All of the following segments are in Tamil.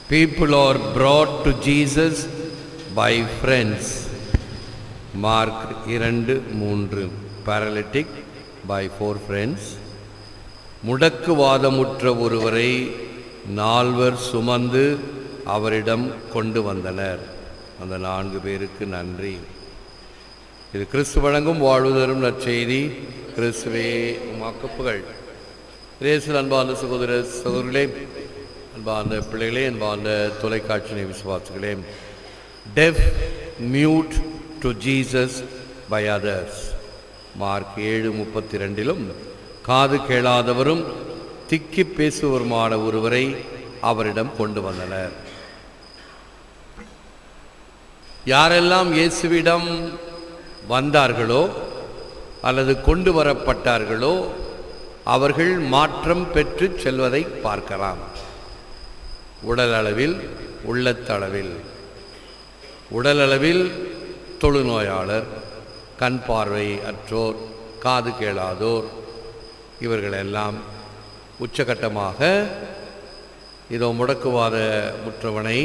People are brought to Jesus by friends. Mark இரண்டு மூன்று பாரலிட்டிக் பை ஃபோர் ஃப்ரெண்ட்ஸ் முடக்குவாதமுற்ற ஒருவரை நால்வர் சுமந்து அவரிடம் கொண்டு வந்தனர் அந்த நான்கு பேருக்கு நன்றி இது கிறிஸ்து வழங்கும் வாழ்வு தரும் நற்செய்தி கிறிஸ்துவே உமாக்கப்புகள் ரேசல் அன்பார்ந்த சகோதர சகோதரர்களே அன்பார்ந்த பிள்ளைகளே அன்பார்ந்த தொலைக்காட்சி விசுவாசிகளே deaf mute to Jesus by others Mark ஏழு முப்பத்தி ரெண்டிலும் காது கேளாதவரும் திக்கி பேசுவருமான ஒருவரை அவரிடம் கொண்டு வந்தனர் யாரெல்லாம் இயேசுவிடம் வந்தார்களோ அல்லது கொண்டு வரப்பட்டார்களோ அவர்கள் மாற்றம் பெற்று செல்வதை பார்க்கலாம் உடல் அளவில் உள்ளத்தளவில் உடல் அளவில் தொழுநோயாளர் கண் பார்வை அற்றோர் காது கேளாதோர் இவர்களெல்லாம் உச்சகட்டமாக இதோ முடக்குவாத முற்றவனை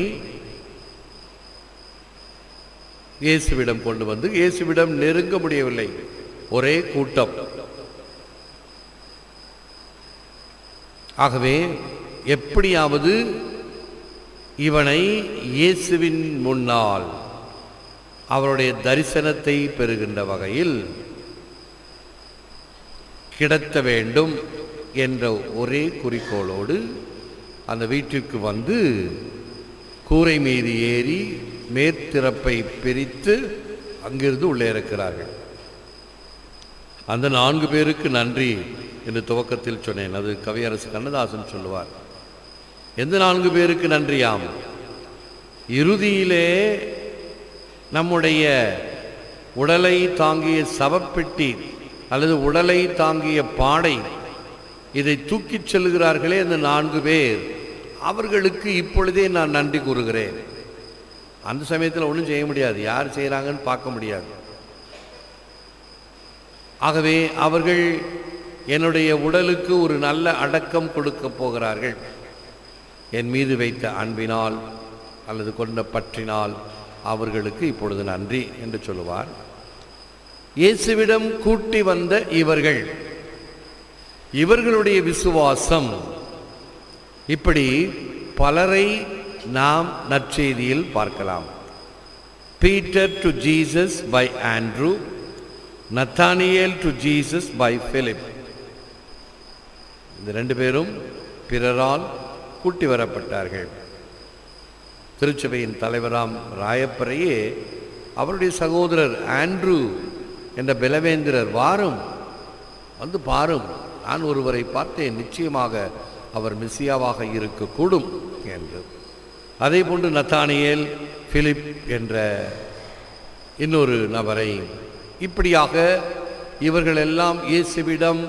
இயேசுவிடம் கொண்டு வந்து இயேசுவிடம் நெருங்க முடியவில்லை ஒரே கூட்டம் ஆகவே எப்படியாவது இவனை இயேசுவின் முன்னால் அவருடைய தரிசனத்தை பெறுகின்ற வகையில் கிடத்த வேண்டும் என்ற ஒரே குறிக்கோளோடு அந்த வீட்டிற்கு வந்து கூரை மீது ஏறி மேற்திறப்பை பிரித்து அங்கிருந்து உள்ளே இருக்கிறார்கள் அந்த நான்கு பேருக்கு நன்றி என்று துவக்கத்தில் சொன்னேன் அது கவியரசு கண்ணதாசன் சொல்லுவார் எந்த நான்கு பேருக்கு நன்றியாம் இறுதியிலே நம்முடைய உடலை தாங்கிய சவப்பெட்டி அல்லது உடலை தாங்கிய பாடை இதை தூக்கிச் செல்கிறார்களே அந்த நான்கு பேர் அவர்களுக்கு இப்பொழுதே நான் நன்றி கூறுகிறேன் அந்த சமயத்தில் ஒன்றும் செய்ய முடியாது யார் செய்கிறாங்கன்னு பார்க்க முடியாது ஆகவே அவர்கள் என்னுடைய உடலுக்கு ஒரு நல்ல அடக்கம் கொடுக்க போகிறார்கள் என் மீது வைத்த அன்பினால் அல்லது கொண்ட பற்றினால் அவர்களுக்கு இப்பொழுது நன்றி என்று சொல்லுவார் இயேசுவிடம் கூட்டி வந்த இவர்கள் இவர்களுடைய விசுவாசம் இப்படி பலரை நாம் நற்செய்தியில் பார்க்கலாம் Peter to Jesus by Andrew Nathaniel to Jesus by Philip இந்த ரெண்டு பேரும் பிறரால் கூட்டி வரப்பட்டார்கள் திருச்சபையின் தலைவராம் ராயப்பரையே அவருடைய சகோதரர் ஆண்ட்ரூ என்ற பலவேந்திரர் வாரும் வந்து பாரும் நான் ஒருவரை பார்த்தேன் நிச்சயமாக அவர் மிஸ்ஸியாவாக இருக்கக்கூடும் என்று அதே போன்று நத்தானியேல் பிலிப் என்ற இன்னொரு நபரை இப்படியாக இவர்கள் எல்லாம் இயேசுவிடம்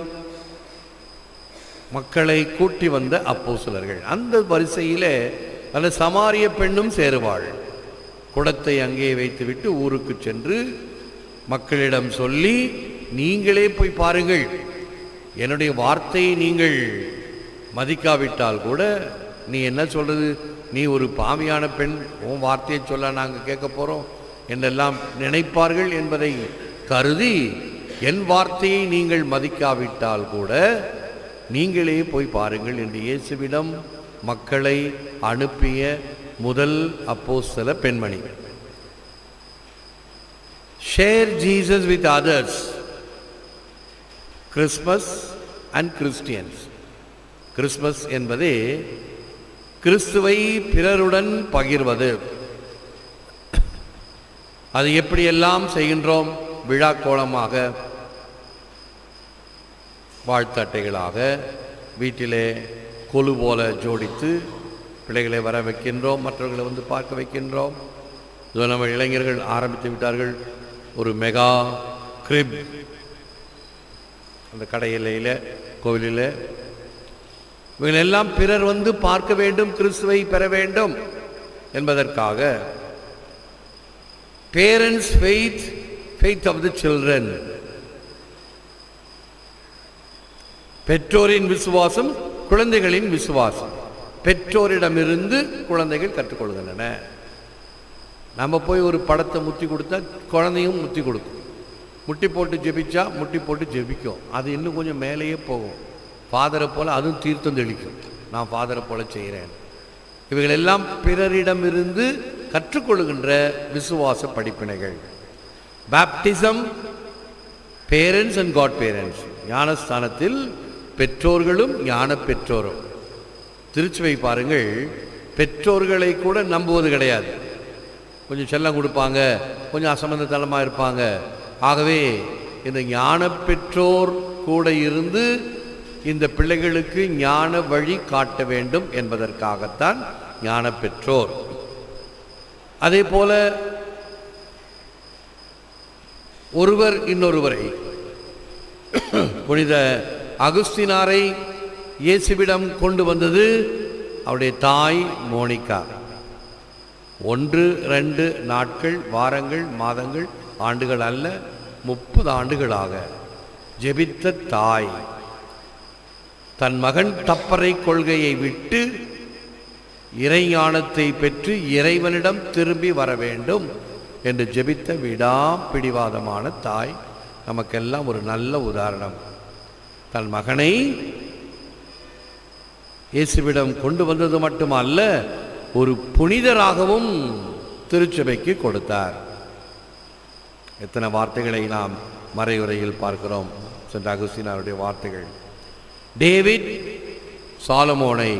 மக்களை கூட்டி வந்த அப்போஸ்தலர்கள் அந்த வரிசையிலே அந்த சமாரிய பெண்ணும் சேருவாள் குடத்தை அங்கே வைத்துவிட்டு ஊருக்கு சென்று மக்களிடம் சொல்லி நீங்களே போய் பாருங்கள் என்னுடைய வார்த்தையை நீங்கள் மதிக்காவிட்டால் கூட நீ என்ன சொல்றது நீ ஒரு பாவியான பெண் உன் வார்த்தையை சொல்ல நாங்கள் கேட்க போகிறோம் என்றெல்லாம் நினைப்பார்கள் என்பதை கருதி என் வார்த்தையை நீங்கள் மதிக்காவிட்டால் கூட நீங்களே போய் பாருங்கள் என்று இயேசுவிடம் மக்களை அனுப்பிய முதல் அப்போஸ்தல பெண்மணி share Jesus with others Christmas and Christians Christmas என்பதே கிறிஸ்துவை பிறருடன் பகிர்வது அது எப்படியெல்லாம் செய்கின்றோம் விழா கோலமாக வாழ்த்தட்டைகளாக வீட்டிலே கொலு போல ஜோடித்து பிள்ளைகளை வர வைக்கின்றோம் மற்றவர்களை வந்து பார்க்க வைக்கின்றோம் இதோ நம்ம இளைஞர்கள் ஆரம்பித்து விட்டார்கள் ஒரு மெகா கிரிப் அந்த கடையிலையில் கோவிலில் இவர்கள் எல்லாம் பிறர் வந்து பார்க்க வேண்டும் கிறிஸ்துவை பெற வேண்டும் என்பதற்காக parents faith faith of the children பெற்றோரின் விசுவாசம் குழந்தைகளின் விசுவாசம் பெற்றோரிடமிருந்து குழந்தைகள் கற்றுக்கொள்கின்றன நம்ம போய் ஒரு படத்தை முத்தி கொடுத்தா குழந்தையும் முத்தி கொடுக்கும் முட்டி போட்டு ஜெபிச்சா முட்டி போட்டு ஜெபிக்கும் அது இன்னும் கொஞ்சம் மேலேயே போகும் ஃபாதரை போல அதுவும் தீர்த்தம் தெளிக்கும் நான் ஃபாதரை போல செய்கிறேன் இவைகள் எல்லாம் பிறரிடமிருந்து கற்றுக்கொள்கின்ற விசுவாச படிப்பினைகள் baptism parents and god parents ஞானஸ்தானத்தில் பெற்றோர்களும் ஞான பெற்றோரும் திருச்சுவை பாருங்கள் பெற்றோர்களை கூட நம்புவது கிடையாது கொஞ்சம் செல்லம் கொடுப்பாங்க கொஞ்சம் அசம்பந்தத்தனமாக இருப்பாங்க ஆகவே இந்த ஞான பெற்றோர் கூட இருந்து இந்த பிள்ளைகளுக்கு ஞான வழி காட்ட வேண்டும் என்பதற்காகத்தான் ஞான பெற்றோர் அதே போல ஒருவர் இன்னொருவரை புனித அகுஸ்தினாரை இயேசுவிடம் கொண்டு வந்தது அவருடைய தாய் மோனிகா ஒன்று ரெண்டு நாட்கள் வாரங்கள் மாதங்கள் ஆண்டுகள் அல்ல முப்பது ஆண்டுகளாக ஜெபித்த தாய் தன் மகன் தப்பறை கொள்கையை விட்டு இறைஞானத்தை பெற்று இறைவனிடம் திரும்பி வர வேண்டும் என்று ஜெபித்த விடா பிடிவாதமான தாய் நமக்கெல்லாம் ஒரு நல்ல உதாரணம் தன் மகனை இயேசுவிடம் கொண்டு வந்தது மட்டுமல்ல ஒரு புனிதராகவும் திருச்சபைக்கு கொடுத்தார் எத்தனை வார்த்தைகளை நாம் மறையுறையில் பார்க்கிறோம் சென்ற அகுஸ்தினாருடைய வார்த்தைகள் டேவிட் சாலமோனை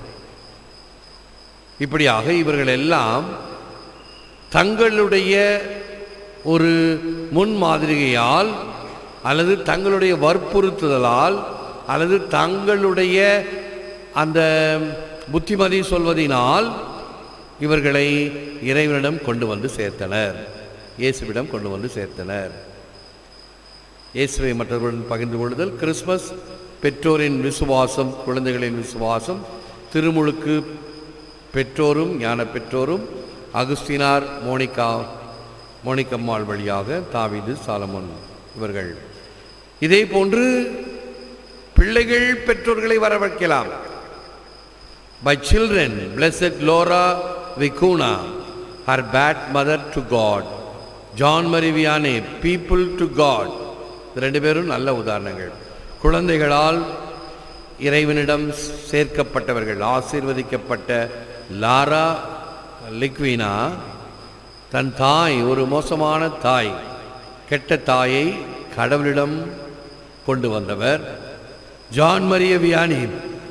இப்படியாக இவர்கள் எல்லாம் தங்களுடைய ஒரு முன்மாதிரியால் அல்லது தங்களுடைய வற்புறுத்துதலால் அல்லது தங்களுடைய அந்த புத்திமதி சொல்வதினால் இவர்களை இறைவனிடம் கொண்டு வந்து சேர்த்தனர் இயேசுவிடம் கொண்டு வந்து சேர்த்தனர் இயேசுவை மற்றவர்களுடன் பகிர்ந்து கொள்ளுதல் கிறிஸ்மஸ் பெற்றோரின் விசுவாசம் குழந்தைகளின் விசுவாசம் திருமுழுக்கு பெற்றோரும் ஞான பெற்றோரும் அகுஸ்தினார் மோனிகா மோனிகம்மாள் வழியாக தாவீது சாலமோன் இவர்கள் இதே போன்று பிள்ளைகள் பெற்றோர்களை வரவழைக்கலாம் by children blessed laura vicuna her bad mother to god john mariviane people to god இது ரெண்டு பேரும் நல்ல உதாரணங்கள் குழந்தைகளால் இறைவனிடம் சேர்க்கப்பட்டவர்கள் ஆசீர்வதிக்கப்பட்ட லாரா லிக்வினா தன் தாய் ஒரு மோசமான தாய் கெட்ட தாயை கடவுளிடம் கொண்டு வந்தவர் ஜான் மரிய வியானி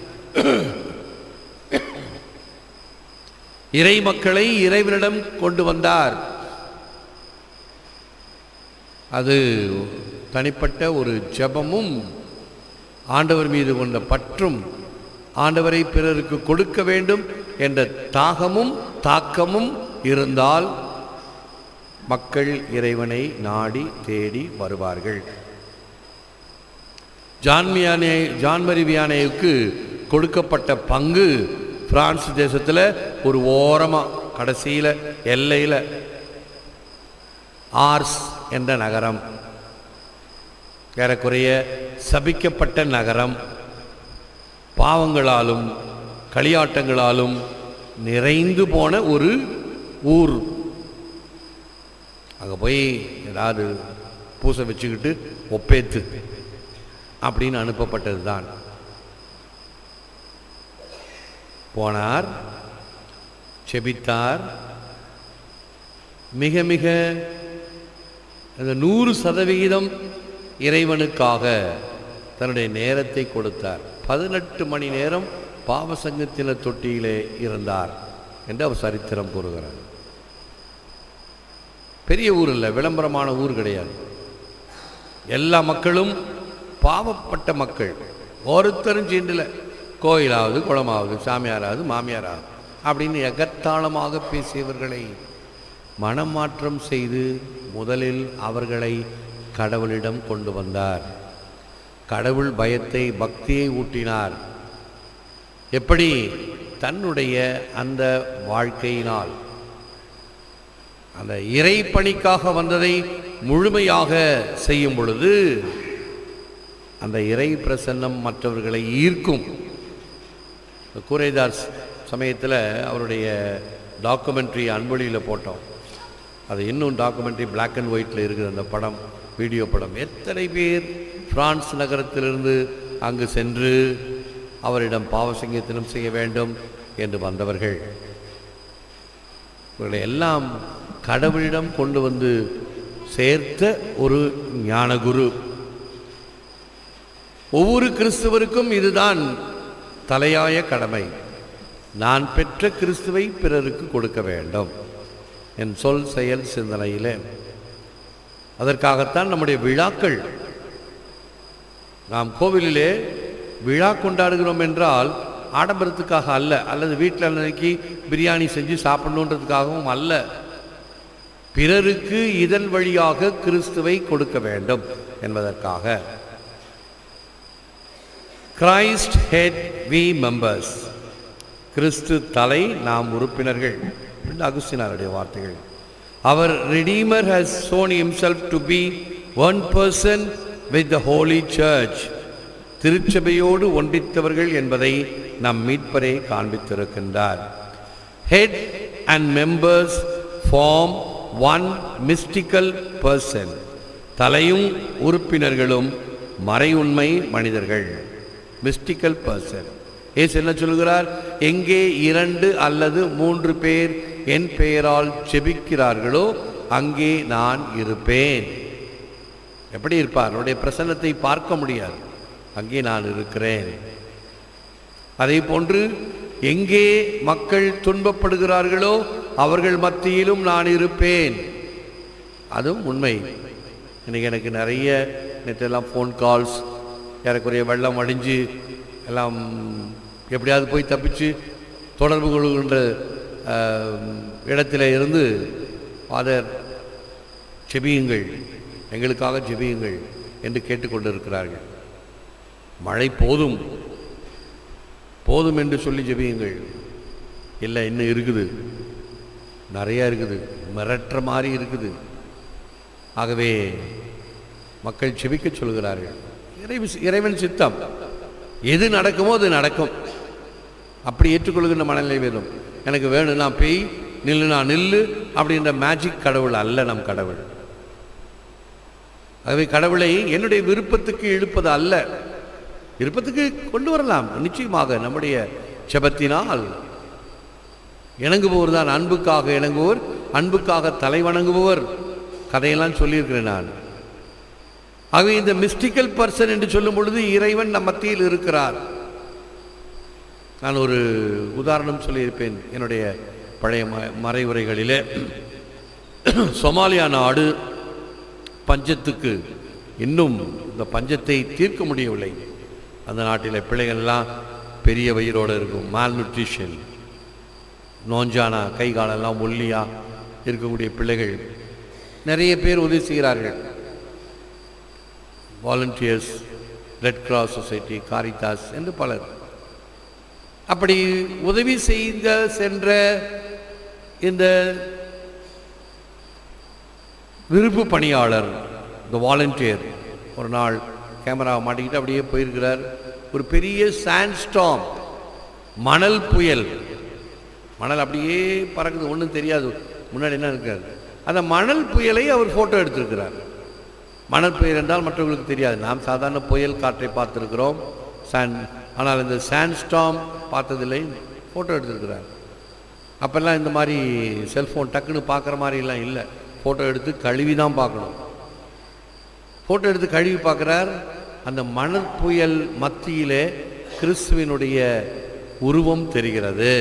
இறை மக்களை இறைவனிடம் கொண்டு வந்தார் அது தனிப்பட்ட ஒரு ஜெபமும் ஆண்டவர் மீது கொண்ட பற்றும் ஆண்டவரை பிறருக்கு கொடுக்க வேண்டும் என்ற தாகமும் தாக்கமும் இருந்தால் மக்கள் இறைவனை நாடி தேடி வருவார்கள் ஜான்மியானே ஜான்மரி வியானேவுக்கு கொடுக்கப்பட்ட பங்கு பிரான்ஸ் தேசத்தில் ஒரு ஓரமாக கடைசியில் எல்லையில் ஆர்ஸ் என்ற நகரம் ஏறக்குறைய சபிக்கப்பட்ட நகரம் பாவங்களாலும் களியாட்டங்களாலும் நிறைந்து போன ஒரு ஊர் அங்கே போய் ஏதாவது பூசை வச்சுக்கிட்டு ஒப்பேத்து அப்படின்னு அனுப்பப்பட்டது தான் போனார் செபித்தார் மிக மிக அந்த நூறு சதவிகிதம் இறைவனுக்காக தன்னுடைய நேரத்தை கொடுத்தார் பதினெட்டு மணி நேரம் பாவசங்கத்தின தொட்டியிலே இருந்தார் என்று அவர் சரித்திரம் கூறுகிறார் பெரிய ஊர் இல்லை விளம்பரமான ஊர் கிடையாது எல்லா மக்களும் பாவப்பட்ட மக்கள் ஒருத்தரும் சீண்டில் கோயிலாவது குளமாவது சாமியாராவது மாமியாராவது அப்படின்னு எகத்தாளமாக பேசியவர்களை மனம் மாற்றம் செய்து முதலில் அவர்களை கடவுளிடம் கொண்டு வந்தார் கடவுள் பயத்தை பக்தியை ஊட்டினார் எப்படி தன்னுடைய அந்த வாழ்க்கையினால் அந்த இறை பணிக்காக வந்ததை முழுமையாக செய்யும் பொழுது அந்த இறை பிரசன்னம் மற்றவர்களை ஈர்க்கும் குறைதார் சமயத்தில் அவருடைய டாக்குமெண்ட்ரி அன்பொழியில் போட்டோம் அது இன்னும் டாக்குமெண்ட்ரி Black அண்ட் ஒயிட்டில் இருக்குது அந்த படம் வீடியோ படம் எத்தனை பேர் பிரான்ஸ் நகரத்திலிருந்து அங்கு சென்று அவரிடம் பாவசங்கீர்த்தனம் செய்ய வேண்டும் என்று வந்தவர்கள் இவர்களை எல்லாம் கடவுளிடம் கொண்டு வந்து சேர்த்த ஒரு ஞானகுரு ஒவ்வொரு கிறிஸ்துவருக்கும் இதுதான் தலையாய கடமை நான் பெற்ற கிறிஸ்துவை பிறருக்கு கொடுக்க வேண்டும் என் சொல் செயல் சிந்தனையிலே அதற்காகத்தான் நம்முடைய விழாக்கள் நாம் கோவிலிலே விழா கொண்டாடுகிறோம் என்றால் ஆடம்பரத்துக்காக அல்ல அல்லது வீட்டில் அன்னைக்கு பிரியாணி செஞ்சு சாப்பிடணுன்றதுக்காகவும் அல்ல பிறருக்கு இதன் வழியாக கிறிஸ்துவை கொடுக்க வேண்டும் என்பதற்காக கிரைஸ்ட் ஹெட் வி மெம்பர்ஸ் கிறிஸ்து தலை நாம் உறுப்பினர்கள் என்று அகுஸ்தினாருடைய வார்த்தைகள் அவர் redeemer has shown himself to be one person with the holy church திருச்சபையோடு ஒன்றித்தவர்கள் என்பதை நம் மீட்பரே காண்பித்திருக்கின்றார் head and members form one mystical person தலையும் உறுப்பினர்களும் மறையுண்மை மனிதர்கள் மிஸ்டிக்கல் பர்சன் ஏசு என்ன சொல்கிறார் எங்கே இரண்டு அல்லது மூன்று பேர் என் பெயரால் ஜெபிக்கிறார்களோ அங்கே நான் இருப்பேன் எப்படி இருப்பார் அவருடைய பிரசன்னத்தை பார்க்க முடியாது அங்கே நான் இருக்கிறேன் அதே போன்று எங்கே மக்கள் துன்பப்படுகிறார்களோ அவர்கள் மத்தியிலும் நான் இருப்பேன் அதுவும் உண்மை இன்னைக்கு எனக்கு நிறைய நேற்றெல்லாம் ஃபோன் கால்ஸ் ஏறக்குறைய வெள்ளம் அடிஞ்சு எல்லாம் எப்படியாவது போய் தப்பிச்சு தொடர்பு கொள்கின்ற ஆஹ், இடத்தில இருந்து ஃபாதர் ஜெபியுங்கள் எங்களுக்காக ஜெபியுங்கள் என்று கேட்டுக்கொண்டிருக்கிறார்கள் மழை போதும் போதும் என்று சொல்லி ஜெபியுங்கள் இல்லை இன்னும் இருக்குது நிறையா இருக்குது மிரட்டுற மாதிரி இருக்குது ஆகவே மக்கள் செபிக்க சொல்கிறார்கள் இறைவு இறைவன் சித்தம் எது நடக்குமோ அது நடக்கும் அப்படி ஏற்றுக்கொள்கின்ற மனநிலை வேணும் எனக்கு வேணும் நான் பெய் நில்லு நான் நில்லு அப்படின்ற மேஜிக் கடவுள் அல்ல நம் கடவுள் ஆகவே கடவுளை என்னுடைய விருப்பத்துக்கு இழுப்பது அல்ல விருப்பத்துக்கு கொண்டு வரலாம் நிச்சயமாக நம்முடைய செபத்தினால் இணங்குபவர் தான் அன்புக்காக இணங்குபவர் அன்புக்காக தலை வணங்குபவர் கதையெல்லாம் சொல்லியிருக்கிறேன் நான் ஆகவே இந்த மிஸ்டிக்கல் பர்சன் என்று சொல்லும் பொழுது இறைவன் நம் மத்தியில் இருக்கிறார் நான் ஒரு உதாரணம் சொல்லியிருப்பேன் என்னுடைய பழைய ம மறைவுரைகளிலே சொமாலியா நாடு பஞ்சத்துக்கு இன்னும் இந்த பஞ்சத்தை தீர்க்க முடியவில்லை அந்த நாட்டில் பிள்ளைகள்லாம் பெரிய வயிறோடு இருக்கும் மால் நியூட்ரிஷன் நோஞ்சானா கை காலெல்லாம் ஒல்லியா இருக்கக்கூடிய பிள்ளைகள் நிறைய பேர் உதவி செய்கிறார்கள் volunteers Red Cross Society Caritas என்று பலர் அப்படி உதவி செய்த சென்ற இந்த விருப்பு பணியாளர் இந்த வாலண்டியர் ஒரு நாள் கேமரா மாட்டிக்கிட்டு அப்படியே போயிருக்கிறார் ஒரு பெரிய சாண்ட்ஸ்டாம் மணல் புயல் மணல் அப்படியே பறக்குது ஒன்றும் தெரியாது முன்னாடி என்ன இருக்காது அந்த மணல் புயலை அவர் ஃபோட்டோ எடுத்திருக்கிறார் மணல் புயல் என்றால் மற்றவர்களுக்கு தெரியாது நாம் சாதாரண புயல் காற்றை பார்த்திருக்கிறோம் சான் ஆனால் இந்த சாண்ட்ஸ்டாம் பார்த்ததில்லை ஃபோட்டோ எடுத்திருக்கிறார் அப்போல்லாம் இந்த மாதிரி செல்ஃபோன் டக்குன்னு பார்க்குற மாதிரிலாம் இல்லை ஃபோட்டோ எடுத்து கழுவி தான் பார்க்கணும் ஃபோட்டோ எடுத்து கழுவி பார்க்குறார் அந்த மணல் புயல் மத்தியிலே கிறிஸ்துவினுடைய உருவம் தெரிகிறது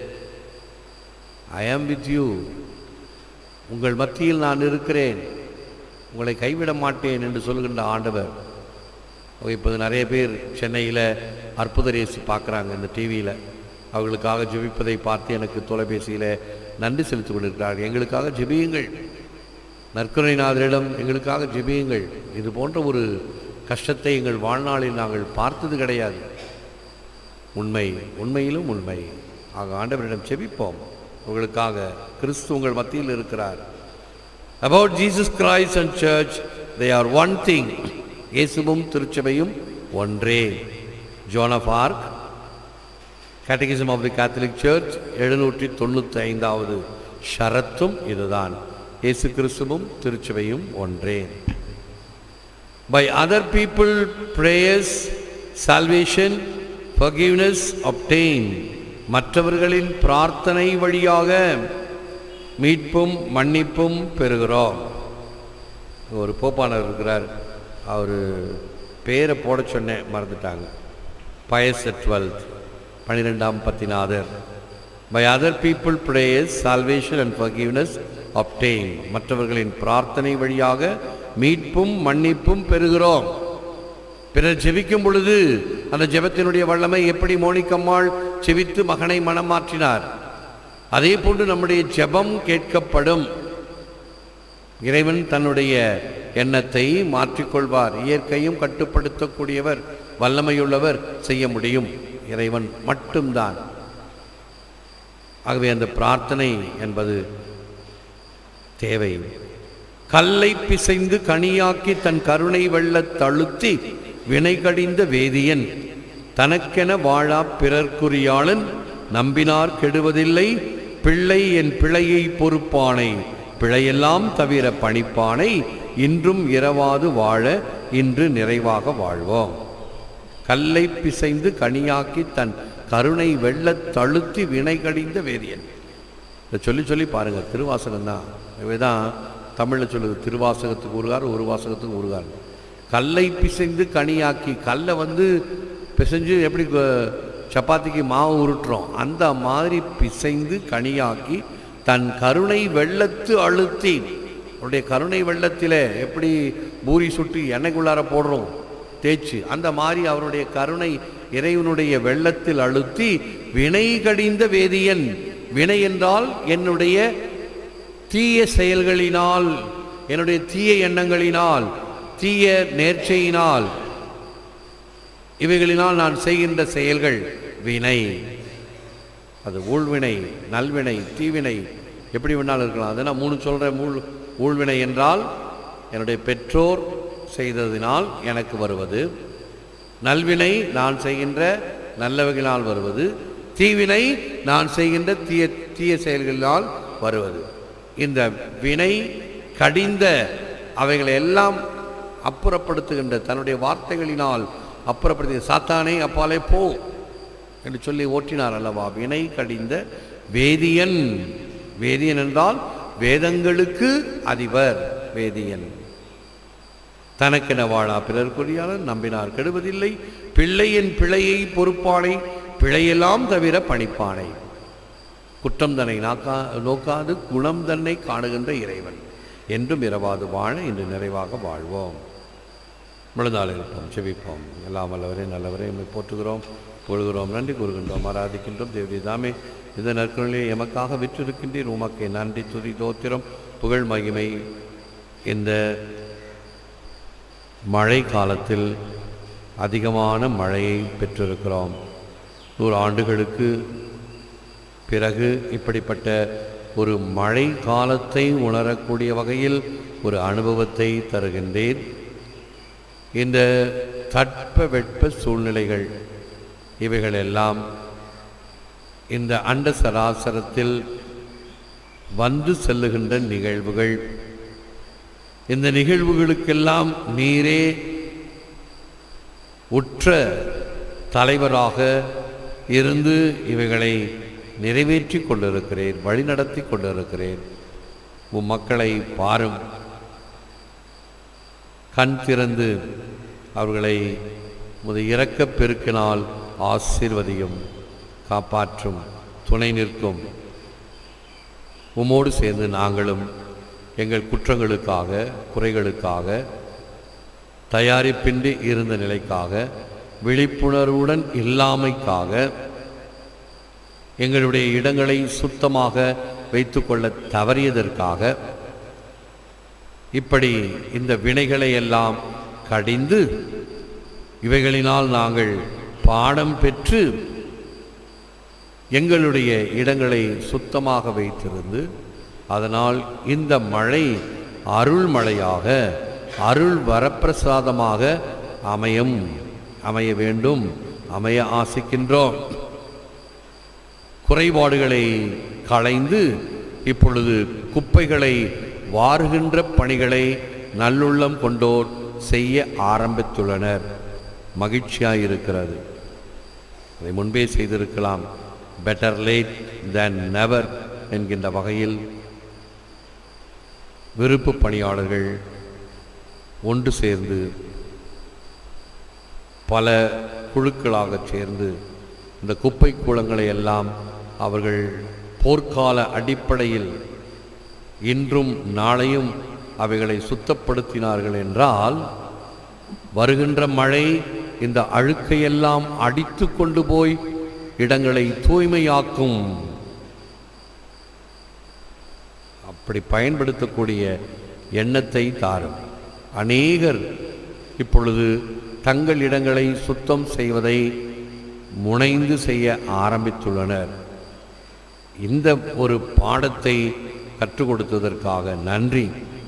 ஐ ஆம் வித் யூ உங்கள் மத்தியில் நான் இருக்கிறேன் உங்களை கைவிட மாட்டேன் என்று சொல்கின்ற ஆண்டவர் அவங்க இப்போது நிறைய பேர் சென்னையில் அற்புத ரேசி பார்க்குறாங்க இந்த டிவியில் அவர்களுக்காக ஜெபிப்பதை பார்த்து எனக்கு தொலைபேசியில் நன்றி செலுத்திக் கொண்டிருக்கிறார்கள் எங்களுக்காக ஜெபியுங்கள் நற்கருணைநாதரிடம் எங்களுக்காக ஜெபியுங்கள் இது போன்ற ஒரு கஷ்டத்தை எங்கள் வாழ்நாளில் நாங்கள் பார்த்தது கிடையாது உண்மை உண்மையிலும் உண்மை ஆக ஆண்டவரிடம் செபிப்போம் உங்களுக்காக கிறிஸ்து உங்கள் மத்தியில் இருக்கிறார் about Jesus Christ and church they are one thing இயேசுவும் திருச்சபையும் ஒன்றே Joan of Arc catechism of the Catholic Church எழுநூற்றி தொண்ணூற்றி ஐந்தாவது ஷரத்தும் இதுதான் இயேசு கிறிஸ்துவும் திருச்சபையும் ஒன்றே by other people prayers salvation forgiveness obtain மற்றவர்களின் பிரார்த்தனை வழியாக மீட்பும் மன்னிப்பும் பெறுகிறோம் ஒரு போப்பாளர் இருக்கிறார் அவர் பேரை போட சொன்னேன் மறந்துட்டாங்க பயஸ் டுவெல்த் பன்னிரெண்டாம் பத்திநாதர் by other people prayers salvation and forgiveness obtain மற்றவர்களின் பிரார்த்தனை வழியாக மீட்பும் மன்னிப்பும் பெறுகிறோம் பிறர் ஜெபிக்கும் பொழுது அந்த ஜெபத்தினுடைய வல்லமை எப்படி மோனிக்கம்மாள் செவித்து மகனை மனம் மாற்றினார் அதே போன்று நம்முடைய ஜெபம் கேட்கப்படும் இறைவன் தன்னுடைய எண்ணத்தை மாற்றிக்கொள்வார் இயற்கையும் கட்டுப்படுத்தக்கூடியவர் வல்லமையுள்ளவர் செய்ய முடியும் இறைவன் மட்டும்தான் ஆகவே அந்த பிரார்த்தனை என்பது தேவை கல்லை பிசைந்து கனியாக்கி தன் கருணை வெள்ளத் தழுத்தி வினை கடிந்த வேதியன் தனக்கென வாழா பிறர்க்குரியாளன் நம்பினார் கெடுவதில்லை பிள்ளை என் பிழையை பொறுப்பானை பிழையெல்லாம் தவிர பணிப்பானை இன்றும் இரவாது வாழ இன்று நிறைவாக வாழ்வோம் கல்லை பிசைந்து கனியாக்கி தன் கருணை வெள்ளத் தழுத்தி வினை கடிந்த வேதியன் இதை சொல்லி சொல்லி பாருங்க திருவாசகம் தான் இவைதான் தமிழில் சொல்லுது திருவாசகத்துக்கு ஊருகார் ஒரு வாசகத்துக்கு ஊருகார் கல்லை பிசைந்து கனியாக்கி கல்லை வந்து பிசைஞ்சு எப்படி கு- சப்பாத்திக்கு மாவு உருட்டுறோம் அந்த மாதிரி பிசைந்து கனியாக்கி தன் கருணை வெள்ளத்து அழுத்தி அவருடைய கருணை வெள்ளத்தில் எப்படி பூரி சுட்டு எண்ணெய்க்குள்ளார போடுறோம் தேய்ச்சி அந்த மாதிரி அவருடைய கருணை இறைவனுடைய வெள்ளத்தில் அழுத்தி வினை கடிந்த வேதியன் வினை என்றால் என்னுடைய தீய செயல்களினால் என்னுடைய தீய எண்ணங்களினால் தீய நேர்ச்சையினால் இவைகளினால் நான் செய்கின்ற செயல்கள் வினை அது ஊழ்வினை நல்வினை தீவினை எப்படி வேணாலும் இருக்கலாம் அதை நான் மூணு சொல்கிறேன் ஊழ் ஊழ்வினை என்றால் என்னுடைய பெற்றோர் செய்ததினால் எனக்கு வருவது நல்வினை நான் செய்கின்ற நல்லவைகளால் வருவது தீவினை நான் செய்கின்ற தீய தீய செயல்களினால் வருவது இந்த வினை கடிந்த அவைகளை எல்லாம் அப்புறப்படுத்துகின்ற தன்னுடைய வார்த்தைகளினால் அப்புறப்படுத்திய சாத்தானே அப்பாலே போ என்று சொல்லி ஓட்டினார் அல்லவா வினை கடிந்த வேதியன் வேதியன் என்றால் வேதங்களுக்கு அதிபர் வேதியன் தனக்கென வாழா பிறர்க்குரியாளர் நம்பினார் கெடுவதில்லை பிள்ளையின் பிழையை பொறுப்பானை பிழையெல்லாம் தவிர பணிப்பானை குற்றம் தன்னை நாக்கா நோக்காது குணம் தன்னை காணுகின்ற இறைவன் என்றும் இரவாது வாழ இன்று நிறைவாக வாழ்வோம் முழுநாள் இருப்போம் செவிப்போம் எல்லாம் வல்லவரே நல்லவரே எம்மை போற்றுகிறோம் பொழுகிறோம் நன்றி கூறுகின்றோம் ஆராதிக்கின்றோம் தேவதி தாமே இந்த நற்கொள்ளையை எமக்காக விற்றிருக்கின்றீர் உமக்கே நன்றி துதி தோத்திரம் புகழ் மகிமை இந்த மழை காலத்தில் அதிகமான மழையை பெற்றிருக்கிறோம் நூறு ஆண்டுகளுக்கு பிறகு இப்படிப்பட்ட ஒரு மழை காலத்தை உணரக்கூடிய வகையில் ஒரு அனுபவத்தை தருகின்றேன் இந்த தட்ப வெட்ப சூழ்நிலைகள் இவைகள் எல்லாம் இந்த அண்ட சராசரத்தில் வந்து செல்லுகின்ற நிகழ்வுகள் இந்த நிகழ்வுகளுக்கெல்லாம் நீரே உற்ற தலைவராக இருந்து இவைகளை நிறைவேற்றி கொண்டிருக்கிறேன் வழிநடத்தி கொண்டிருக்கிறேன் உம் மக்களை பாரும் கண் திறந்து அவர்களை முத இரக்கப் பெருக்கினால் ஆசீர்வதியும் காப்பாற்றும் துணை நிற்கும் உம்மோடு சேர்ந்து நாங்களும் எங்கள் குற்றங்களுக்காக குறைகளுக்காக தயாரிப்பின்றி இருந்த நிலைக்காக விழிப்புணர்வுடன் இல்லாமைக்காக எங்களுடைய இடங்களை சுத்தமாக வைத்துக்கொள்ள தவறியதற்காக இப்படி இந்த வினைகளை எல்லாம் கடிந்து இவைகளினால் நாங்கள் பாடம் பெற்று எங்களுடைய இடங்களை சுத்தமாக வைத்திருந்து அதனால் இந்த மழை அருள் மழையாக அருள் வரப்பிரசாதமாக அமையும் அமைய வேண்டும் அமைய ஆசிக்கின்றோம் குறைபாடுகளை களைந்து இப்பொழுது குப்பைகளை வாருகின்ற பணிகளை நல்லுள்ளம் கொண்டோர் செய்ய ஆரம்பித்துள்ளனர் மகிழ்ச்சியாக இருக்கிறது அதை முன்பே செய்திருக்கலாம் பெட்டர் லேட் than நெவர் என்கின்ற வகையில் விருப்பு பணியாளர்கள் ஒன்று சேர்ந்து பல குழுக்களாக சேர்ந்து இந்த குப்பை கூளங்களை எல்லாம் அவர்கள் போர்க்கால அடிப்படையில் இன்றும் நாளையும் அவைகளை சுத்தப்படுத்தினார்கள் என்றால் வருகின்ற மழை இந்த அழுக்கையெல்லாம் அடித்து கொண்டு போய் இடங்களை தூய்மையாக்கும் அப்படி பயன்படுத்தக்கூடிய எண்ணத்தை தாரும் அநேகர் இப்பொழுது தங்கள் இடங்களை சுத்தம் செய்வதை முனைந்து செய்ய ஆரம்பித்துள்ளனர் இந்த ஒரு பாடத்தை கற்றுக் கொடுத்ததற்காக நன்றி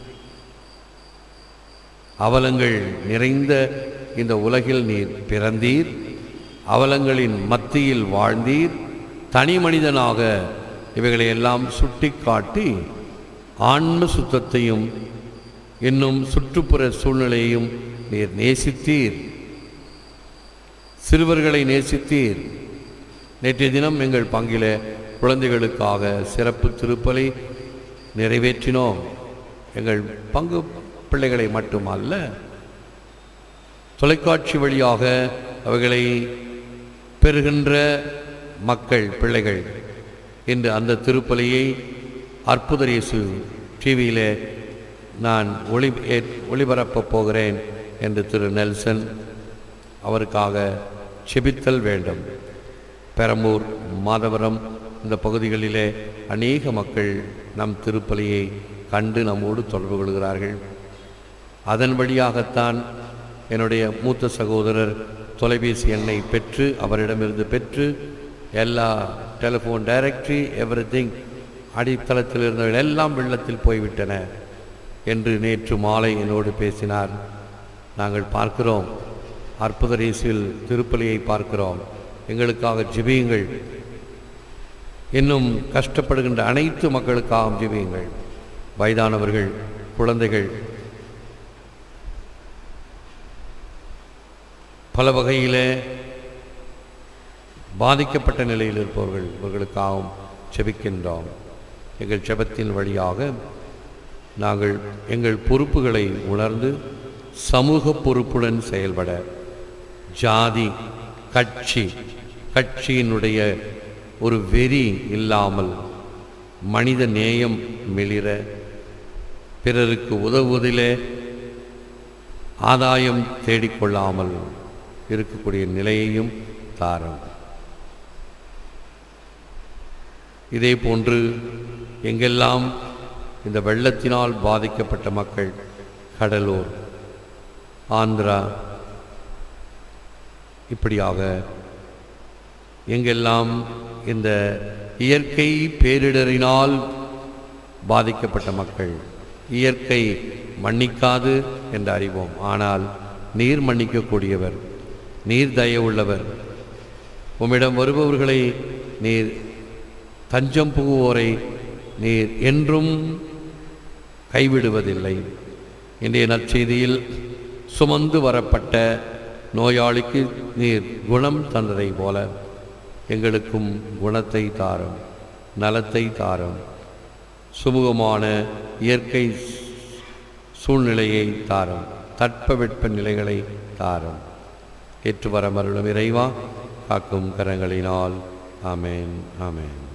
அவலங்கள் நிறைந்த இந்த உலகில் நீர் பிறந்தீர் அவலங்களின் மத்தியில் வாழ்ந்தீர் தனி மனிதனாக இவைகளை எல்லாம் சுட்டிக்காட்டி ஆன்ம சுத்தத்தையும் இன்னும் சுற்றுப்புற சூழ்நிலையையும் நீர் நேசித்தீர் சிறுவர்களை நேசித்தீர் நேற்றைய தினம் எங்கள் பங்கில குழந்தைகளுக்காக சிறப்பு திருப்பலை நிறைவேற்றினோம் எங்கள் பங்கு பிள்ளைகளை மட்டுமல்ல தொலைக்காட்சி வழியாக அவைகளை பெறுகின்ற மக்கள் பிள்ளைகள் இன்று அந்த திருப்பலியை அற்புதரேசு டிவியிலே நான் ஒளி ஏ- ஒளிபரப்பப் போகிறேன் என்று திரு நெல்சன் அவருக்காக செபித்தல் வேண்டும் பெரம்பூர் மாதவரம் இந்த பகுதிகளிலே அநேக மக்கள் நம் திருப்பலியை கண்டு நம்மோடு தொடர்பு கொள்கிறார்கள் அதன் வழியாகத்தான் என்னுடைய மூத்த சகோதரர் தொலைபேசி எண்ணை பெற்று அவரிடமிருந்து பெற்று எல்லா டெலிஃபோன் டைரக்டரி எவ்ரி அடித்தளத்தில் இருந்தவர்கள் எல்லாம் வெள்ளத்தில் போய்விட்டன என்று நேற்று மாலை என்னோடு பேசினார் நாங்கள் பார்க்கிறோம் அற்புத ரேசில் திருப்பலியை பார்க்கிறோம் எங்களுக்காக ஜெபியுங்கள் இன்னும் கஷ்டப்படுகின்ற அனைத்து மக்களுக்காகவும் ஜெபியுங்கள் வயதானவர்கள் குழந்தைகள் பல வகையிலே பாதிக்கப்பட்ட நிலையில் இருப்பவர்கள் இவர்களுக்காகவும் செபிக்கின்றோம் எங்கள் செபத்தின் வழியாக நாங்கள் எங்கள் பொறுப்புகளை உணர்ந்து சமூக பொறுப்புடன் செயல்பட ஜாதி கட்சி கட்சியினுடைய ஒரு வெறி இல்லாமல் மனித நேயம் மிளிர பிறருக்கு உதவுவதிலே ஆதாயம் தேடிக்கொள்ளாமல் இருக்கக்கூடிய நிலையையும் தாரும் இதே போன்று எங்கெல்லாம் இந்த வெள்ளத்தினால் பாதிக்கப்பட்ட மக்கள் கடலூர் ஆந்திரா இப்படியாக எங்கெல்லாம் இந்த இயற்கை பேரிடரினால் பாதிக்கப்பட்ட மக்கள் இயற்கை மன்னிக்காது என்று அறிவோம் ஆனால் நீர் மன்னிக்கக்கூடியவர் நீர் தயவுள்ளவர் உம்மிடம் வருபவர்களை நீர் தஞ்சம் புகுவோரை நீர் என்றும் கைவிடுவதில்லை இன்றைய நற்செய்தியில் சுமந்து வரப்பட்ட நோயாளிக்கு நீர் குணம் தந்ததை போல எங்களுக்கும் குணத்தை தாரும் நலத்தை தாரும் சுமூகமான இயற்கை சூழ்நிலையை தாரும் தட்பவெட்ப நிலைகளை தாரும் ஏற்று வர மருளும் இறைவா காக்கும் கரங்களினால் ஆமேன் ஆமேன்